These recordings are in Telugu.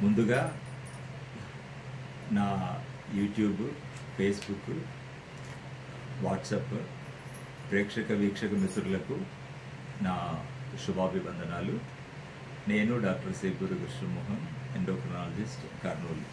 ముందుగా నా యూట్యూబ్ ఫేస్బుక్ వాట్సప్ ప్రేక్షక వీక్షక మిత్రులకు నా శుభాభివందనాలు నేను డాక్టర్ సేపూరి కృష్ణమోహన్ ఎండోక్రనాలజిస్ట్ కర్నూలు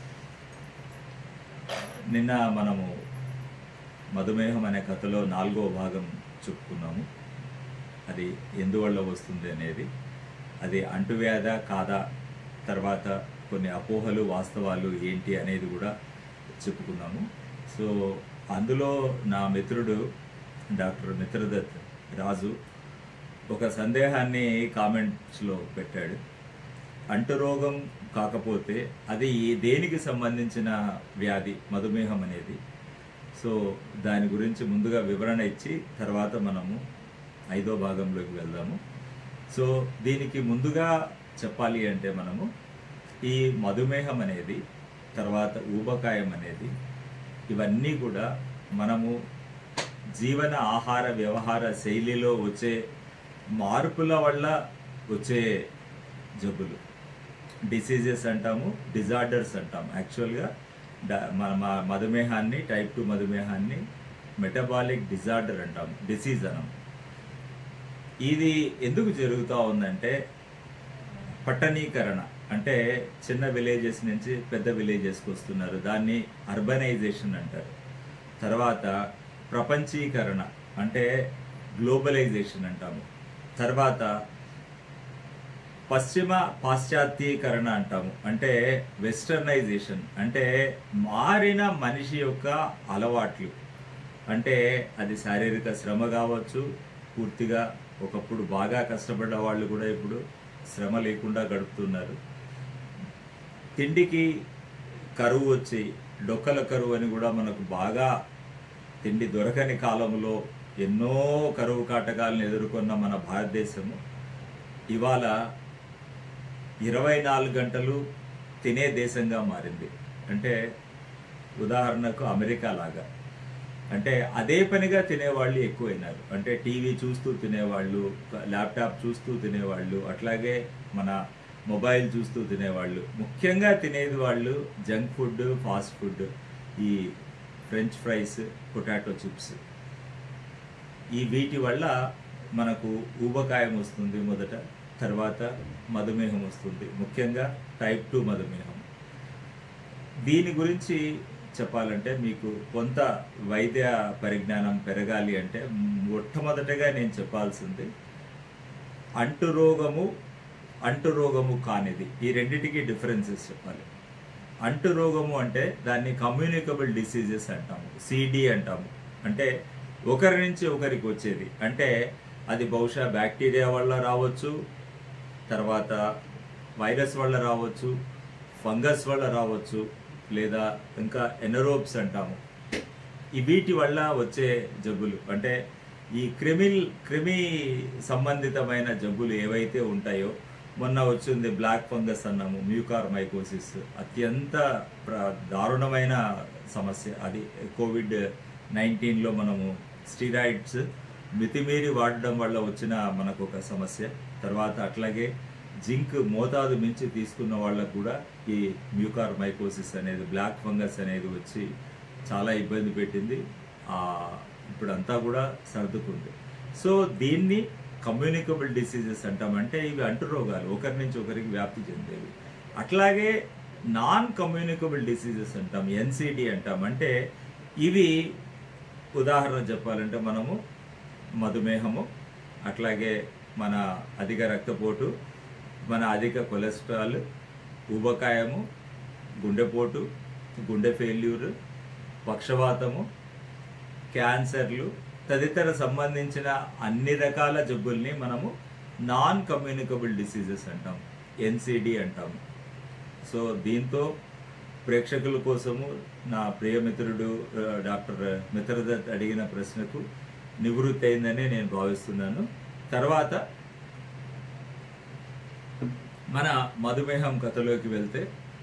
నిన్న మనము మధుమేహం అనే కథలో నాలుగో భాగం చెప్పుకున్నాము అది ఎందువల్ల వస్తుంది అనేది అది అంటువ్యాధ కాదా తర్వాత కొన్ని అపోహలు వాస్తవాలు ఏంటి అనేది కూడా చెప్పుకున్నాము సో అందులో నా మిత్రుడు డాక్టర్ మిత్రదత్ రాజు ఒక సందేహాన్ని కామెంట్స్లో పెట్టాడు అంటురోగం కాకపోతే అది దేనికి సంబంధించిన వ్యాధి మధుమేహం అనేది సో దాని గురించి ముందుగా వివరణ ఇచ్చి తర్వాత మనము ఐదో భాగంలోకి వెళ్దాము సో దీనికి ముందుగా చెప్పాలి అంటే మనము ఈ మధుమేహం అనేది తర్వాత ఊబకాయం అనేది ఇవన్నీ కూడా మనము జీవన ఆహార వ్యవహార శైలిలో వచ్చే మార్పుల వల్ల వచ్చే జబ్బులు డిసీజెస్ అంటాము డిజార్డర్స్ అంటాం యాక్చువల్గా డ- మన మ- మధుమేహాన్ని టైప్ టూ మధుమేహాన్ని మెటబాలిక్ డిజార్డర్ అంటాం డిసీజ్ అనం ఇది ఎందుకు జరుగుతూ ఉందంటే పట్టణీకరణ అంటే చిన్న విలేజెస్ నుంచి పెద్ద విలేజెస్కి వస్తున్నారు దాన్ని అర్బనైజేషన్ అంటారు తర్వాత ప్రపంచీకరణ అంటే గ్లోబలైజేషన్ అంటాము తర్వాత పశ్చిమ పాశ్చాత్యీకరణ అంటాము అంటే వెస్టర్నైజేషన్ అంటే మారిన మనిషి యొక్క అలవాట్లు అంటే అది శారీరక శ్రమ కావచ్చు పూర్తిగా ఒకప్పుడు బాగా కష్టపడ్డ వాళ్ళు కూడా ఇప్పుడు శ్రమ లేకుండా గడుపుతున్నారు తిండికి కరువు వచ్చి డొక్కల కరువు అని కూడా మనకు బాగా తిండి దొరకని కాలంలో ఎన్నో కరువు కాటకాలను ఎదుర్కొన్న మన భారతదేశము ఇవాళ ఇరవై నాలుగు గంటలు తినే దేశంగా మారింది అంటే ఉదాహరణకు అమెరికా లాగా అంటే అదే పనిగా తినేవాళ్ళు ఎక్కువైనారు అంటే టీవీ చూస్తూ తినేవాళ్ళు ల్యాప్టాప్ చూస్తూ తినేవాళ్ళు అట్లాగే మన మొబైల్ చూస్తూ తినేవాళ్ళు ముఖ్యంగా తినేది వాళ్ళు జంక్ ఫుడ్ ఫాస్ట్ ఫుడ్ ఈ ఫ్రెంచ్ ఫ్రైస్ పొటాటో చిప్స్ ఈ వీటి వల్ల మనకు ఊబకాయం వస్తుంది మొదట తర్వాత మధుమేహం వస్తుంది ముఖ్యంగా టైప్ టూ మధుమేహం దీని గురించి చెప్పాలంటే మీకు కొంత వైద్య పరిజ్ఞానం పెరగాలి అంటే మొట్టమొదటగా నేను చెప్పాల్సింది అంటురోగము అంటురోగము కానిది ఈ రెండిటికి డిఫరెన్సెస్ చెప్పాలి అంటురోగము అంటే దాన్ని కమ్యూనికబుల్ డిసీజెస్ అంటాము సిడి అంటాము అంటే ఒకరి నుంచి ఒకరికి వచ్చేది అంటే అది బహుశా బ్యాక్టీరియా వల్ల రావచ్చు తర్వాత వైరస్ వల్ల రావచ్చు ఫంగస్ వల్ల రావచ్చు లేదా ఇంకా ఎనరోబ్స్ అంటాము ఈ వీటి వల్ల వచ్చే జబ్బులు అంటే ఈ క్రిమిల్ క్రిమి సంబంధితమైన జబ్బులు ఏవైతే ఉంటాయో మొన్న వచ్చింది బ్లాక్ ఫంగస్ అన్నాము మ్యూకార్ మైకోసిస్ అత్యంత ప్ర- దారుణమైన సమస్య అది కోవిడ్ నైన్టీన్లో మనము స్టీరాయిడ్స్ మితిమీరి వాడడం వల్ల వచ్చిన మనకు ఒక సమస్య తర్వాత అట్లాగే జింక్ మోతాదు మించి తీసుకున్న వాళ్ళకు కూడా ఈ మ్యూకార్ మైకోసిస్ అనేది బ్లాక్ ఫంగస్ అనేది వచ్చి చాలా ఇబ్బంది పెట్టింది ఆ, ఇప్పుడంతా కూడా సర్దుకుంది సో దీన్ని కమ్యూనికబుల్ డిసీజెస్ అంటామంటే ఇవి అంటురోగాలు ఒకరి నుంచి ఒకరికి వ్యాప్తి చెందేవి అట్లాగే నాన్ కమ్యూనికబుల్ డిసీజెస్ అంటాం ఎన్సిడి అంటాం అంటే ఇవి ఉదాహరణ చెప్పాలంటే మనము మధుమేహము అట్లాగే మన అధిక రక్తపోటు మన అధిక కొలెస్ట్రాల్ ఊబకాయము గుండెపోటు గుండె ఫెయిల్యూర్ పక్షవాతము క్యాన్సర్లు తదితర సంబంధించిన అన్ని రకాల జబ్బుల్ని మనము నాన్ కమ్యూనికబుల్ డిసీజెస్ అంటాం ఎన్సిడి అంటాము సో దీంతో ప్రేక్షకుల కోసము నా ప్రియమిత్రుడు ఆ, డాక్టర్ మిత్రదత్ అడిగిన ప్రశ్నకు నివృత్తి అయిందని నేను భావిస్తున్నాను తర్వాత మన మధుమేహం కథలోకి వెళ్తే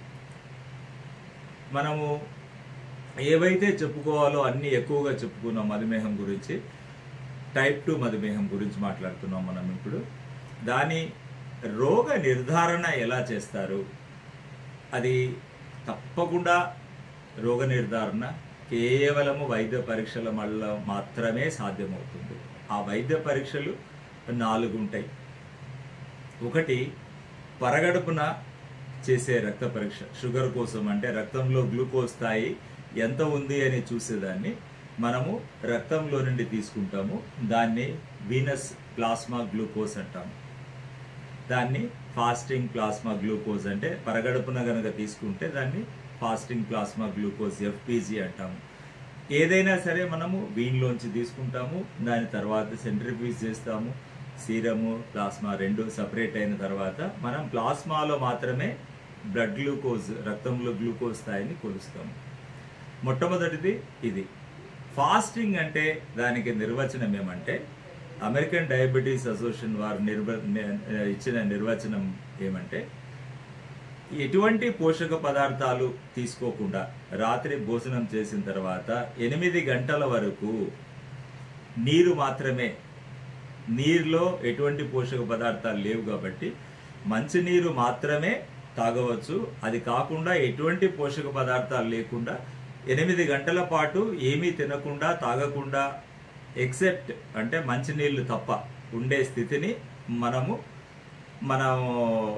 మనము ఏవైతే చెప్పుకోవాలో అన్ని ఎక్కువగా చెప్పుకున్నాం మధుమేహం గురించి టైప్ టూ మధుమేహం గురించి మాట్లాడుతున్నాం మనం ఇప్పుడు దాని రోగ నిర్ధారణ ఎలా చేస్తారు అది తప్పకుండా రోగ నిర్ధారణ కేవలము వైద్య పరీక్షల వల్ల మాత్రమే సాధ్యమవుతుంది ఆ వైద్య పరీక్షలు నాలుగు ఉంటాయి ఒకటి పరగడుపున చేసే రక్త పరీక్ష షుగర్ కోసం అంటే రక్తంలో గ్లూకోజ్ స్థాయి ఎంత ఉంది అని చూసేదాన్ని మనము రక్తంలో నుండి తీసుకుంటాము దాన్ని వీనస్ ప్లాస్మా గ్లూకోజ్ అంటాము దాన్ని ఫాస్టింగ్ ప్లాస్మా గ్లూకోజ్ అంటే పరగడుపున గనక తీసుకుంటే దాన్ని ఫాస్టింగ్ ప్లాస్మా గ్లూకోజ్ ఎఫ్పిజి అంటాము ఏదైనా సరే మనము వీన్లోంచి తీసుకుంటాము దాని తర్వాత సెంట్రిఫ్యూజ్ చేస్తాము సీరము ప్లాస్మా రెండు సపరేట్ అయిన తర్వాత మనం ప్లాస్మాలో మాత్రమే బ్లడ్ గ్లూకోజ్ రక్తంలో గ్లూకోజ్ స్థాయిని కొలుస్తాము మొట్టమొదటిది ఇది ఫాస్టింగ్ అంటే దానికి నిర్వచనం ఏమంటే అమెరికన్ డయాబెటీస్ అసోసియేషన్ వారు నిర్వ ని- ఇచ్చిన నిర్వచనం ఏమంటే ఎటువంటి పోషక పదార్థాలు తీసుకోకుండా రాత్రి భోజనం చేసిన తర్వాత ఎనిమిది గంటల వరకు నీరు మాత్రమే నీరులో ఎటువంటి పోషక పదార్థాలు లేవు కాబట్టి మంచినీరు మాత్రమే తాగవచ్చు అది కాకుండా ఎటువంటి పోషక పదార్థాలు లేకుండా ఎనిమిది గంటల పాటు ఏమీ తినకుండా తాగకుండా ఎక్సెప్ట్ అంటే మంచినీళ్ళు తప్ప ఉండే స్థితిని మనము మనము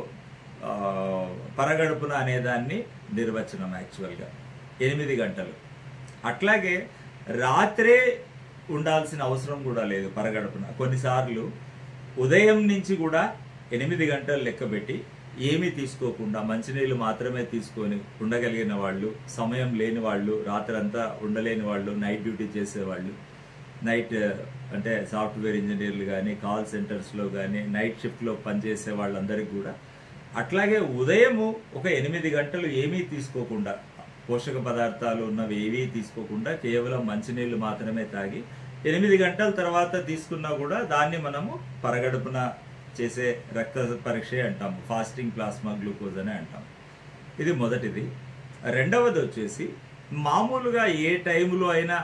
ఆ, పరగడుపున అనేదాన్ని నిర్వచనం యాక్చువల్గా ఎనిమిది గంటలు అట్లాగే రాత్రే ఉండాల్సిన అవసరం కూడా లేదు పరగడుపున కొన్నిసార్లు ఉదయం నుంచి కూడా ఎనిమిది గంటలు లెక్కబెట్టి ఏమీ తీసుకోకుండా మంచినీళ్ళు మాత్రమే తీసుకొని ఉండగలిగిన వాళ్ళు సమయం లేని వాళ్ళు రాత్రంతా ఉండలేని వాళ్ళు నైట్ డ్యూటీ చేసేవాళ్ళు నైట్ అంటే సాఫ్ట్వేర్ ఇంజనీర్లు కానీ కాల్ సెంటర్స్లో కానీ నైట్ షిఫ్ట్లో పనిచేసే వాళ్ళందరికీ కూడా అట్లాగే ఉదయము ఒక ఎనిమిది గంటలు ఏమీ తీసుకోకుండా పోషక పదార్థాలు ఉన్నవి ఏవీ తీసుకోకుండా కేవలం మంచినీళ్ళు మాత్రమే తాగి ఎనిమిది గంటల తర్వాత తీసుకున్నా కూడా దాన్ని మనము పరగడుపున చేసే రక్త పరీక్ష అంటాము ఫాస్టింగ్ ప్లాస్మా గ్లూకోజ్ అని అంటాం ఇది మొదటిది రెండవది వచ్చేసి మామూలుగా ఏ టైంలో అయినా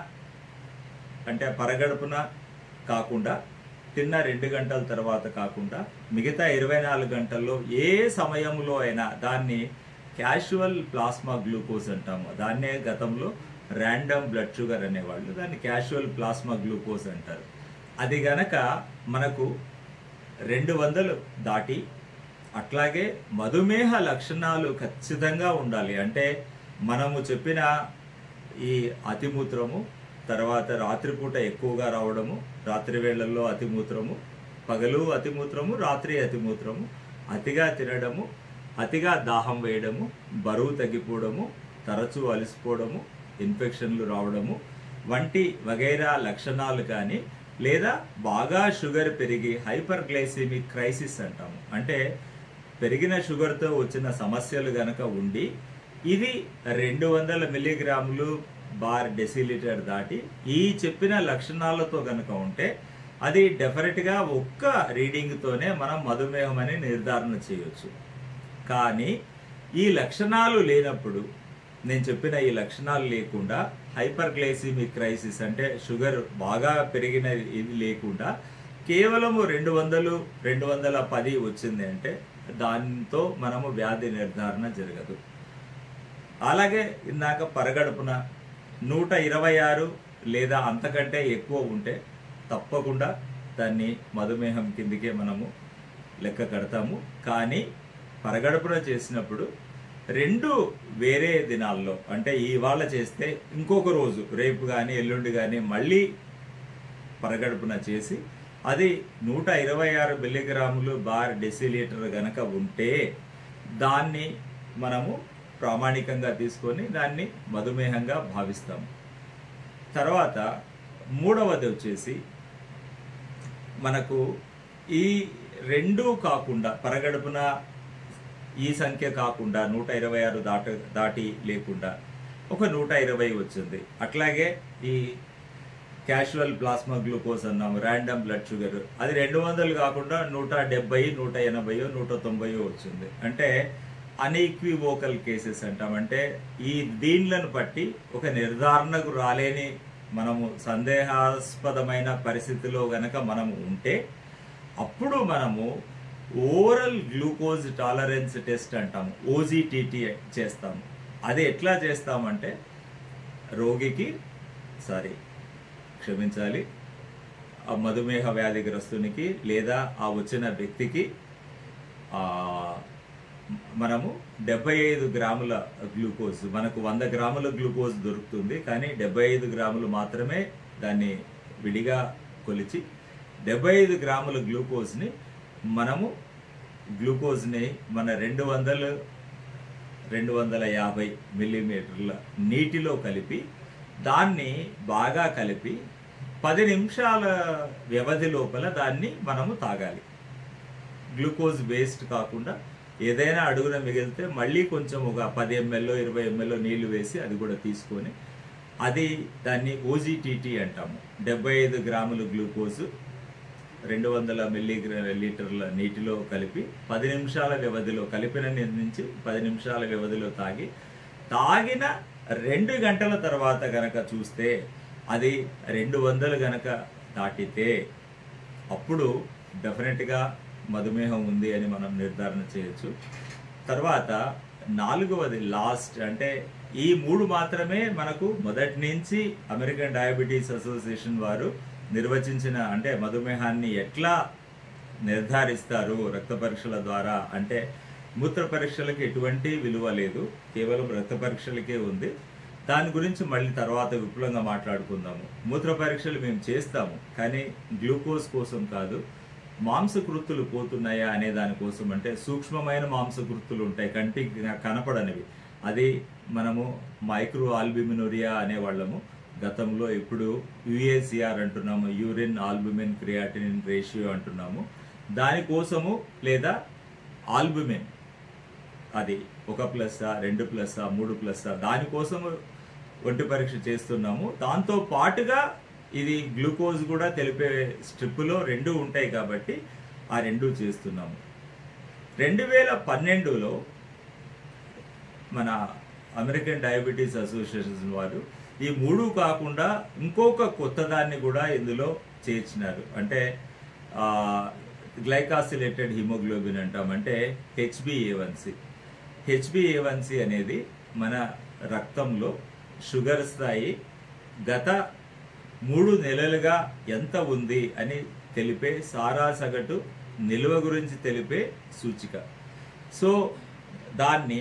అంటే పరగడుపున కాకుండా తిన్న రెండు గంటల తర్వాత కాకుండా మిగతా ఇరవై నాలుగు గంటల్లో ఏ సమయంలో అయినా దాన్ని క్యాషువల్ ప్లాస్మా గ్లూకోజ్ అంటాము దాన్నే గతంలో ర్యాండమ్ బ్లడ్ షుగర్ అనేవాళ్ళు దాన్ని క్యాషువల్ ప్లాస్మా గ్లూకోజ్ అంటారు అది గనక మనకు రెండు వందలు దాటి అట్లాగే మధుమేహ లక్షణాలు ఖచ్చితంగా ఉండాలి అంటే మనము చెప్పిన ఈ అతిమూత్రము తర్వాత రాత్రిపూట ఎక్కువగా రావడము రాత్రి వేళల్లో అతిమూత్రము పగలు అతిమూత్రము రాత్రి అతిమూత్రము అతిగా తినడము అతిగా దాహం వేయడము బరువు తగ్గిపోవడము తరచూ అలసిపోవడము ఇన్ఫెక్షన్లు రావడము వంటి వగైరా లక్షణాలు కానీ లేదా బాగా షుగర్ పెరిగి హైపర్ గ్లైసిమిక్ క్రైసిస్ అంటాము అంటే పెరిగిన షుగర్తో వచ్చిన సమస్యలు గనక ఉండి ఇది రెండు వందల మిల్లీగ్రాములు బార్ డెసిలీటర్ దాటి ఈ చెప్పిన లక్షణాలతో గనక ఉంటే అది డెఫినెట్గా ఒక్క రీడింగ్తోనే మనం మధుమేహం అని నిర్ధారణ చేయొచ్చు కానీ ఈ లక్షణాలు లేనప్పుడు నేను చెప్పిన ఈ లక్షణాలు లేకుండా హైపర్ గ్లైసిమిక్ క్రైసిస్ అంటే షుగర్ బాగా పెరిగిన ఇది లేకుండా కేవలము రెండు వందలు రెండు వందల పది వచ్చింది అంటే దాంతో మనము వ్యాధి నిర్ధారణ జరగదు అలాగే ఇందాక పరగడుపున నూట ఇరవై ఆరు లేదా అంతకంటే ఎక్కువ ఉంటే తప్పకుండా దాన్ని మధుమేహం కిందికే మనము లెక్క కడతాము కానీ పరగడుపున చేసినప్పుడు రెండు వేరే దినాల్లో అంటే ఇవాళ చేస్తే ఇంకొక రోజు రేపు కానీ ఎల్లుండి కానీ మళ్ళీ పరగడుపున చేసి అది నూట ఇరవై ఆరు మిల్లీగ్రాములు బార్ డెసిలీటర్ గనక ఉంటే దాన్ని మనము ప్రామాణికంగా తీసుకొని దాన్ని మధుమేహంగా భావిస్తాము తర్వాత మూడవది వచ్చేసి మనకు ఈ రెండు కాకుండా పరగడుపున ఈ సంఖ్య కాకుండా నూట ఇరవై ఆరు దాట దాటి లేకుండా ఒక నూట ఇరవై వచ్చింది అట్లాగే ఈ క్యాషువల్ ప్లాస్మా గ్లూకోజ్ అన్నాము ర్యాండమ్ బ్లడ్ షుగర్ అది రెండు వందలు కాకుండా నూట డెబ్బై నూట ఎనభై నూట తొంభై వచ్చింది అంటే అన్ఈక్వివోకల్ కేసెస్ అంటాం అంటే ఈ దీన్లను బట్టి ఒక నిర్ధారణకు రాలేని మనము సందేహాస్పదమైన పరిస్థితిలో గనక మనము ఉంటే అప్పుడు మనము ఓరల్ గ్లూకోజ్ టాలరెన్స్ టెస్ట్ అంటాము ఓజీటీటీ చేస్తాము అది ఎట్లా చేస్తామంటే రోగికి సారీ క్షమించాలి ఆ మధుమేహ వ్యాధిగ్రస్తునికి లేదా ఆ వచ్చిన వ్యక్తికి ఆ, మనము డెబ్బై ఐదు గ్రాముల గ్లూకోజ్ మనకు వంద గ్రాముల గ్లూకోజ్ దొరుకుతుంది కానీ డెబ్బై ఐదు గ్రాములు మాత్రమే దాన్ని విడిగా కొలిచి డెబ్బై ఐదు గ్రాముల గ్లూకోజ్ని మనము గ్లూకోజ్ని మన రెండు వందలు రెండు వందల యాభై మిల్లీమీటర్ల నీటిలో కలిపి దాన్ని బాగా కలిపి పది నిమిషాల వ్యవధి లోపల దాన్ని మనము తాగాలి గ్లూకోజ్ వేస్ట్ కాకుండా ఏదైనా అడుగున మిగిలితే మళ్ళీ కొంచెం ఒక పది ఎంఎల్లో ఇరవై ఎంఎల్లో నీళ్లు వేసి అది కూడా తీసుకొని అది దాన్ని ఓజీటీటీ అంటాము డెబ్బై ఐదు గ్రాములు గ్లూకోజ్ రెండు వందల మిల్లీ లీటర్ల నీటిలో కలిపి పది నిమిషాల వ్యవధిలో కలిపిన నీరు నుంచి పది నిమిషాల వ్యవధిలో తాగి తాగిన రెండు గంటల తర్వాత గనక చూస్తే అది రెండు వందలు గనక దాటితే అప్పుడు డెఫినెట్గా మధుమేహం ఉంది అని మనం నిర్ధారణ చేయొచ్చు తర్వాత నాలుగవది లాస్ట్ అంటే ఈ మూడు మాత్రమే మనకు మొదటి నుంచి అమెరికన్ డయాబెటీస్ అసోసియేషన్ వారు నిర్వచించిన అంటే మధుమేహాన్ని ఎట్లా నిర్ధారిస్తారు రక్త పరీక్షల ద్వారా అంటే మూత్ర పరీక్షలకు ఎటువంటి విలువ లేదు కేవలం రక్త పరీక్షలకే ఉంది దాని గురించి మళ్ళీ తర్వాత విపులంగా మాట్లాడుకుందాము మూత్ర పరీక్షలు మేము చేస్తాము కానీ గ్లూకోజ్ కోసం కాదు మాంసకృత్తులు పోతున్నాయా అనే దానికోసం అంటే సూక్ష్మమైన మాంసకృత్తులు ఉంటాయి కంటికి కనపడనివి అది మనము మైక్రో ఆల్బిమినోరియా అనేవాళ్ళము గతంలో ఇప్పుడు యుఏసిఆర్ అంటున్నాము యూరిన్ ఆల్బుమిన్ క్రియాటినిన్ రేషియో అంటున్నాము దానికోసము లేదా ఆల్బుమిన్ అది ఒక ప్లస్సా రెండు ప్లస్సా మూడు ప్లస్సా దానికోసము ఒంటి పరీక్ష చేస్తున్నాము దాంతో పాటుగా ఇది గ్లూకోజ్ కూడా తెలిపే స్ట్రిప్పులో రెండు ఉంటాయి కాబట్టి ఆ రెండు చేస్తున్నాము రెండు వేల పన్నెండులో మన అమెరికన్ డయాబెటీస్ అసోసియేషన్ వారు ఈ మూడు కాకుండా ఇంకొక కొత్త దాన్ని కూడా ఇందులో చేర్చినారు అంటే గ్లైకాసిలేటెడ్ హిమోగ్లోబిన్ అంటాం అంటే హెచ్బిఏవన్సి హెచ్బిఏవన్సి అనేది మన రక్తంలో షుగర్ స్థాయి గత మూడు నెలలుగా ఎంత ఉంది అని తెలిపే సారా సగటు నిల్వ గురించి తెలిపే సూచిక సో దాన్ని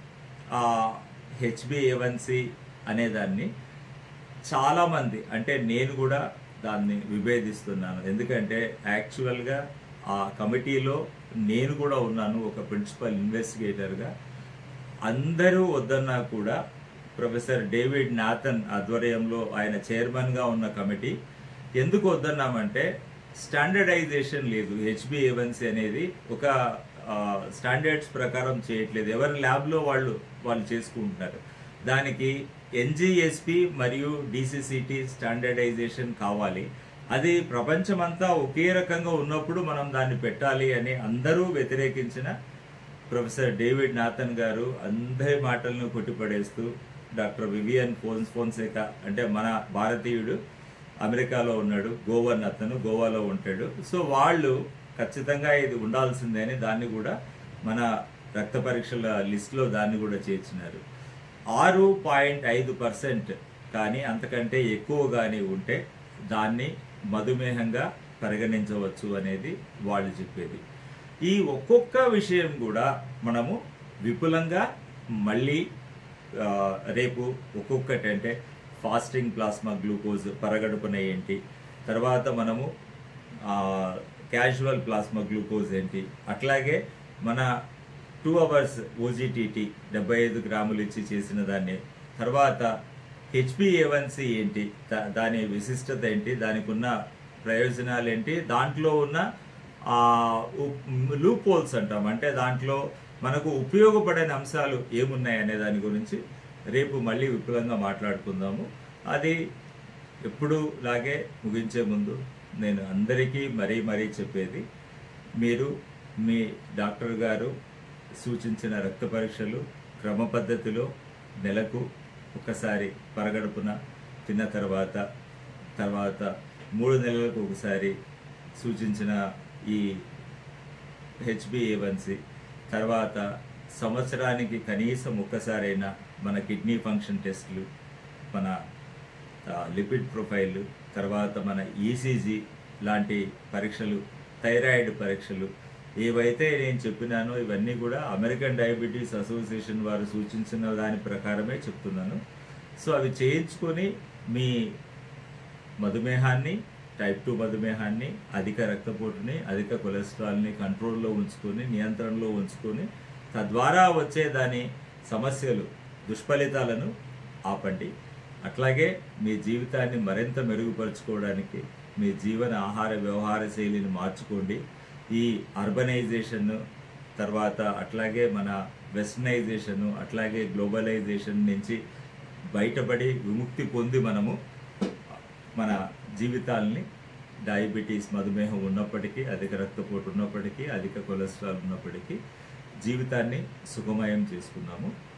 హెచ్బిఏవన్సి అనేదాన్ని చాలామంది అంటే నేను కూడా దాన్ని విభేదిస్తున్నాను ఎందుకంటే యాక్చువల్గా ఆ కమిటీలో నేను కూడా ఉన్నాను ఒక ప్రిన్సిపల్ ఇన్వెస్టిగేటర్గా అందరూ వద్దన్నా కూడా ప్రొఫెసర్ డేవిడ్ నాథన్ ఆధ్వర్యంలో ఆయన చైర్మన్గా ఉన్న కమిటీ ఎందుకు వద్దన్నామంటే స్టాండర్డైజేషన్ లేదు హెచ్బిఏవన్సీ అనేది ఒక స్టాండర్డ్స్ ప్రకారం చేయట్లేదు ఎవరి ల్యాబ్లో వాళ్ళు వాళ్ళు చేసుకుంటున్నారు దానికి ఎన్జిఎస్పి మరియు డిసిసిటి స్టాండర్డైజేషన్ కావాలి అది ప్రపంచమంతా ఒకే రకంగా ఉన్నప్పుడు మనం దాన్ని పెట్టాలి అని అందరూ వ్యతిరేకించిన ప్రొఫెసర్ డేవిడ్ నాథన్ గారు అందరి మాటలను కొట్టిపడేస్తూ డాక్టర్ వివియన్ ఫోన్స్ ఫోన్సేకా అంటే మన భారతీయుడు అమెరికాలో ఉన్నాడు గోవన్ అతను గోవాలో ఉంటాడు సో వాళ్ళు ఖచ్చితంగా ఇది ఉండాల్సిందే అని దాన్ని కూడా మన రక్త పరీక్షల లిస్టులో దాన్ని కూడా చేర్చినారు ఆరు పాయింట్ ఐదు పర్సెంట్ కానీ అంతకంటే ఎక్కువ కానీ ఉంటే దాన్ని మధుమేహంగా పరిగణించవచ్చు అనేది వాళ్ళు చెప్పేది ఈ ఒక్కొక్క విషయం కూడా మనము విపులంగా మళ్ళీ ఆ, రేపు ఒక్కొక్కటి అంటే ఫాస్టింగ్ ప్లాస్మా గ్లూకోజ్ పరగడుపున ఏంటి తర్వాత మనము క్యాజువల్ ప్లాస్మా గ్లూకోజ్ ఏంటి అట్లాగే మన టూ అవర్స్ ఓజీటీటీ డెబ్బై ఐదు గ్రాములు ఇచ్చి చేసిన దాన్ని తర్వాత హెచ్పిఏవన్సి ఏంటి దా- దాని విశిష్టత ఏంటి దానికి ఉన్న ప్రయోజనాలు ఏంటి దాంట్లో ఉన్న లూప్ హోల్స్ అంటాం అంటే దాంట్లో మనకు ఉపయోగపడే అంశాలు ఏమున్నాయి అనే దాని గురించి రేపు మళ్ళీ విపులంగా మాట్లాడుకుందాము అది ఎప్పుడు లాగే ముగించే ముందు నేను అందరికీ మరీ మరీ చెప్పేది మీరు మీ డాక్టర్ గారు సూచించిన రక్త పరీక్షలు క్రమ పద్ధతిలో నెలకు ఒకసారి పరగడుపున తిన్న తర్వాత తర్వాత మూడు నెలలకు ఒకసారి సూచించిన ఈ హెచ్బిఏవన్సి తర్వాత సంవత్సరానికి కనీసం ఒక్కసారైనా మన కిడ్నీ ఫంక్షన్ టెస్టులు మన ఆ, లిపిడ్ ప్రొఫైల్ తర్వాత మన ఈసీజీ లాంటి పరీక్షలు థైరాయిడ్ పరీక్షలు ఏవైతే నేను చెప్పినానో ఇవన్నీ కూడా అమెరికన్ డయాబెటీస్ అసోసియేషన్ వారు సూచించిన దాని ప్రకారమే చెప్తున్నాను సో అవి చేయించుకొని మీ మధుమేహాన్ని టైప్ టూ మధుమేహాన్ని అధిక రక్తపోటుని అధిక కొలెస్ట్రాల్ని కంట్రోల్లో ఉంచుకొని నియంత్రణలో ఉంచుకొని తద్వారా వచ్చే దాని సమస్యలు దుష్ఫలితాలను ఆపండి అట్లాగే మీ జీవితాన్ని మరింత మెరుగుపరుచుకోవడానికి మీ జీవన ఆహార వ్యవహార శైలిని మార్చుకోండి ఈ అర్బనైజేషన్ తర్వాత అట్లాగే మన వెస్టర్నైజేషన్ అట్లాగే గ్లోబలైజేషన్ నుంచి బయటపడి విముక్తి పొంది మనము మన జీవితాల్ని డయాబెటీస్ మధుమేహం ఉన్నప్పటికీ అధిక రక్తపోటు ఉన్నప్పటికీ అధిక కొలెస్ట్రాల్ ఉన్నప్పటికీ జీవితాన్ని సుఖమయం చేసుకున్నాము